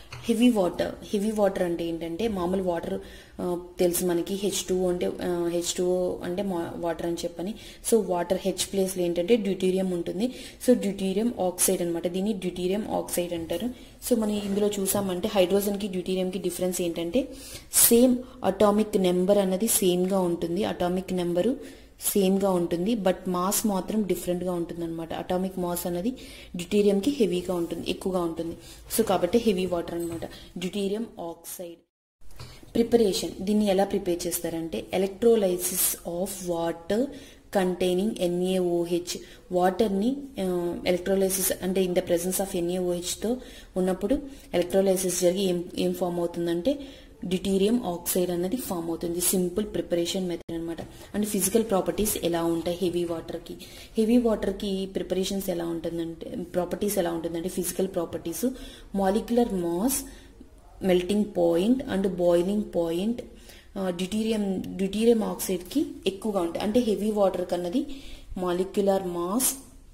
heavy water heavy water అంటే ఏంటంటే మామూలు వాటర్ తెలుసు మనకి హెచ్ టూ అంటే హెచ్ టూ అంటే వాటర్ అని చెప్పని సో వాటర్ హెచ్ ప్లేస్లో ఏంటంటే డ్యూటీరియం ఉంటుంది సో డ్యూటీరియం ఆక్సైడ్ అనమాట దీన్ని డ్యూటీరియం ఆక్సైడ్ అంటారు సో మనం ఇందులో చూసామంటే హైడ్రోజన్కి డ్యూటీరియంకి డిఫరెన్స్ ఏంటంటే సేమ్ అటామిక్ నెంబర్ అన్నది సేమ్గా ఉంటుంది అటామిక్ నెంబరు సేమ్గా ఉంటుంది బట్ మాస్ మాత్రం డిఫరెంట్గా ఉంటుంది అనమాట అటామిక్ మాస్ అనేది డ్యూటీరియంకి హెవీగా ఉంటుంది ఎక్కువగా ఉంటుంది సో కాబట్టి హెవీ వాటర్ అనమాట డ్యూటీరియం ఆక్సైడ్ ప్రిపరేషన్ దీన్ని ఎలా ప్రిపేర్ చేస్తారంటే electrolysis of water containing NaOH వాటర్ని ఎలక్ట్రోలైసిస్ అంటే ఇన్ ద ప్రెసెన్స్ ఆఫ్ ఎన్ఏఓహెచ్తో ఉన్నప్పుడు ఎలక్ట్రోలైసిస్ జరిగి ఏం ఏం ఫామ్ అవుతుందంటే డ్యూటీరియం ఆక్సైడ్ అనేది ఫామ్ అవుతుంది సింపుల్ ప్రిపరేషన్ మెథడ్ అనమాట అండ్ ఫిజికల్ ప్రాపర్టీస్ ఎలా ఉంటాయి హెవీ వాటర్కి హెవీ వాటర్కి ప్రిపరేషన్స్ ఎలా ఉంటుందంటే ప్రాపర్టీస్ ఎలా ఉంటుందంటే physical properties molecular mass melting point and boiling point deuterium deuterium ఆక్సైడ్కి ఎక్కువగా ఉంటాయి అంటే హెవీ వాటర్ కన్నది molecular mass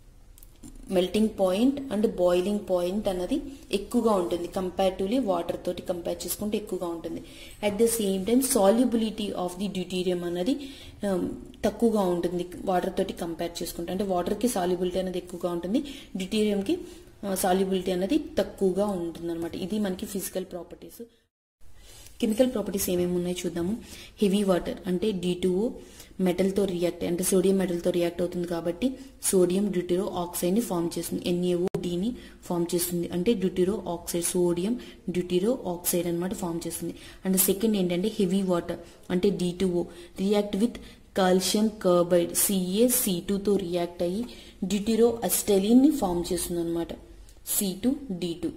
melting point and boiling point అన్నది ఎక్కువగా ఉంటుంది కంపారిటివ్లీ వాటర్ తోటి కంపేర్ చేసుకుంటే ఎక్కువగా ఉంటుంది at the same time solubility of the deuterium అన్నది తక్కువగా ఉంటుంది వాటర్ తోటి కంపేర్ చేసుకుంటే అంటే వాటర్కి సాల్యుబిలిటీ అనేది ఎక్కువగా ఉంటుంది డ్యూటీరియంకి సాల్యుబిలిటీ అనేది తక్కువగా ఉంటుంది అనమాట ఇది మనకి ఫిజికల్ ప్రాపర్టీస్ కెమికల్ ప్రాపర్టీస్ ఏమేమి ఉన్నాయో చూద్దాము హెవీ వాటర్ అంటే డి టూఓ మెటల్తో రియాక్ట్ అంటే సోడియం మెటల్తో రియాక్ట్ అవుతుంది కాబట్టి సోడియం డ్యూటిరో ఆక్సైడ్ని ఫామ్ చేస్తుంది ఎన్ఏఓ డిని ఫామ్ చేస్తుంది అంటే deutero oxide sodium deutero oxide అనమాట ఫామ్ చేస్తుంది అండ్ సెకండ్ ఏంటంటే హెవీ వాటర్ అంటే D two O react with calcium carbide C A C తో రియాక్ట్ అయ్యి డ్యూటిరో అస్టెలిన్ ని ఫామ్ చేస్తుంది అనమాట C two D two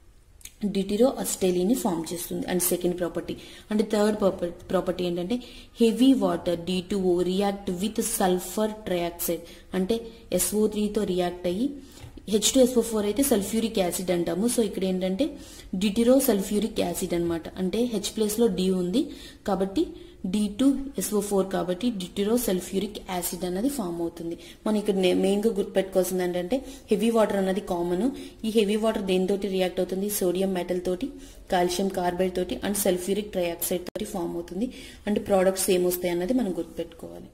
deutero అస్టైలీని ఫామ్ చేస్తుంది and second property and third property ఏంటంటే heavy water D two react with sulphur trioxide అంటే S O త్రీతో రియాక్ట్ అయ్యి హెచ్ టూ ఎస్ఓ ఫోర్ అయితే సల్ఫ్యూరిక్ యాసిడ్ అంటాము సో ఇక్కడ ఏంటంటే డిటిరో సల్ఫ్యూరిక్ యాసిడ్ అనమాట అంటే హెచ్ ప్లేస్ లో డి ఉంది కాబట్టి డి టూ ఎస్ఓ ఫోర్ కాబట్టి డిటిరో సల్ఫ్యూరిక్ యాసిడ్ అన్నది ఫామ్ అవుతుంది మనం ఇక్కడ మెయిన్ గా గుర్తుపెట్టుకోవాల్సింది ఏంటంటే హెవీ వాటర్ అన్నది కామన్ ఈ హెవీ వాటర్ దేనితోటి రియాక్ట్ అవుతుంది సోడియం మెటల్ తోటి కాల్షియం కార్బైడ్ తోటి అండ్ సల్ఫ్యూరిక్ ట్రయాక్సైడ్ తోటి ఫామ్ అవుతుంది అండ్ ప్రోడక్ట్స్ ఏమొస్తాయి అన్నది మనం గుర్తుపెట్టుకోవాలి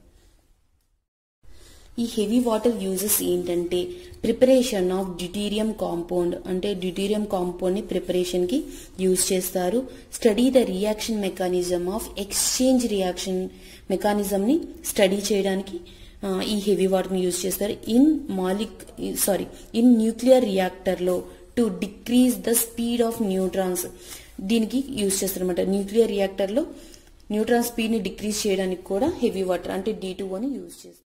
ఈ హెవీ వాటర్ యూజెస్ ఏంటంటే ప్రిపరేషన్ ఆఫ్ డ్యూటీరియం కాంపౌండ్ అంటే డ్యూటీరియం కాంపౌండ్ ని ప్రిపరేషన్ కి యూజ్ చేస్తారు study the reaction mechanism of exchange reaction mechanism ని స్టడీ చేయడానికి ఈ హెవీ వాటర్ ని యూజ్ చేస్తారు in malic sorry in nuclear reactor లో to decrease the speed of neutrons దీనికి యూజ్ చేస్తారు అనమాట న్యూక్లియర్ రియాక్టర్ లో న్యూట్రాన్ స్పీడ్ ని డిక్రీజ్ చేయడానికి కూడా హెవీ వాటర్ అంటే డి టూ అని యూజ్ చేస్తారు